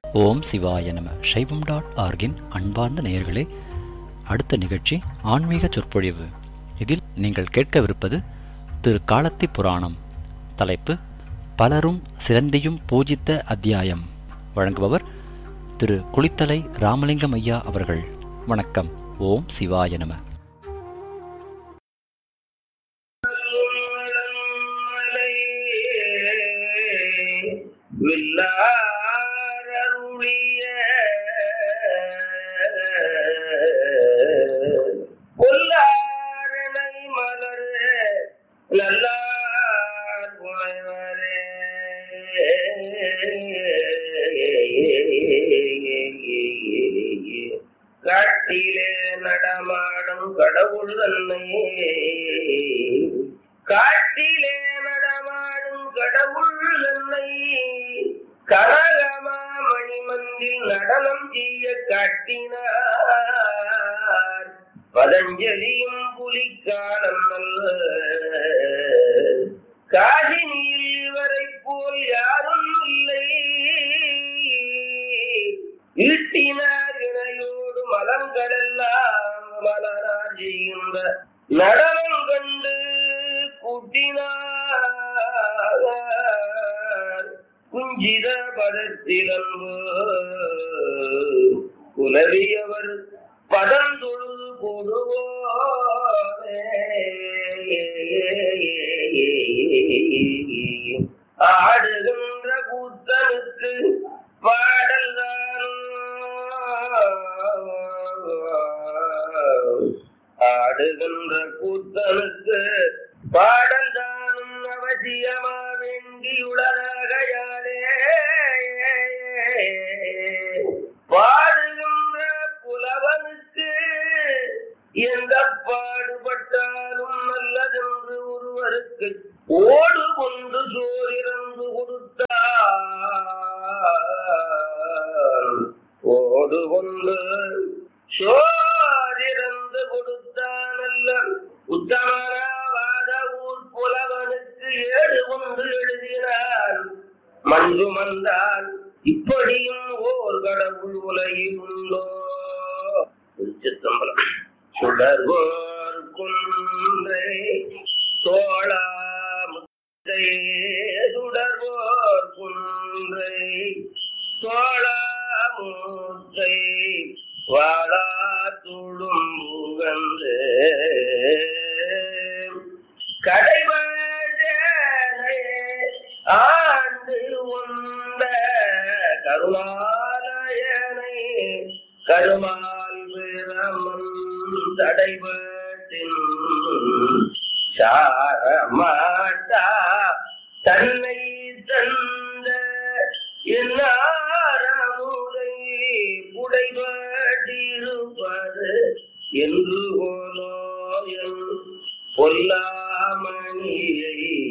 ஓம் சிவாய நம சைவம் டாட் ஆர்கின் அன்பார்ந்த நேயர்களே அடுத்த நிகழ்ச்சி ஆன்மீக சொற்பொழிவு இதில் நீங்கள் கேட்கவிருப்பது திரு காலத்தி புராணம் தலைப்பு பலரும் சிறந்தியும் பூஜித்த அத்தியாயம் வழங்குபவர் திரு குளித்தலை ராமலிங்கம் ஐயா அவர்கள் வணக்கம் ஓம் சிவாய நம வில்லாரருளிய கொல்லாரணை மலரே நல்லார் குணைவரே காட்டிலே நடமாடும் கடவுள் தன்னை காட்டிலே நடமாடும் கடவுள் தன்னை கனகமா மணிமந்தில் நடனம் செய்ய காட்டினார் பதஞ்சலியும் புலிக்காலம் நல்ல காசினியில் இவரை போல் யாரும் இல்லை ஈட்டினார் இணையோடு மலங்களெல்லாம் மலரார் செய்கின்ற நடனம் கண்டு கூட்டினார் குஞ்சித பதத்திலன்பு குலவியவர் பதம் தொழுது போடுவோரே ஆடுகின்ற கூத்தனுக்கு பாடல் ஆடுகின்ற கூத்தனுக்கு பாடல் தானும் அவசியமா வேண்டியுள்ளதாகையாலே பாடுகின்ற புலவனுக்கு எந்த பாடுபட்டாலும் நல்லதென்று ஒருவருக்கு ஓடு கொண்டு சோரிறந்து கொடுத்தார் ஓடு கொண்டு சோரிறந்து கொடுத்தானல்ல உத்தமராவாத ஊர் புலவனுக்கு ஏடு கொண்டு எழுதினார் மஞ்சு மந்தால் இப்படியும் ஓர் கடவுள் உலகில் உண்டோ திருச்சித்தம்பலம் சுடர்வோர் குன்றை தோழா முத்தை சுடர்வோர் குன்றை தோழா முத்தை வாழா துளும்புகந்து கடைவழே ஆண்டு உண்ட கருணாலயனை கருமால் பிரமன் தடைபட்டின் சாரமாட்டா தன்னை தந்த என்னாரமுதை புடைபட்டிருப்பது என்று போலோ என் பொல்லாமணியை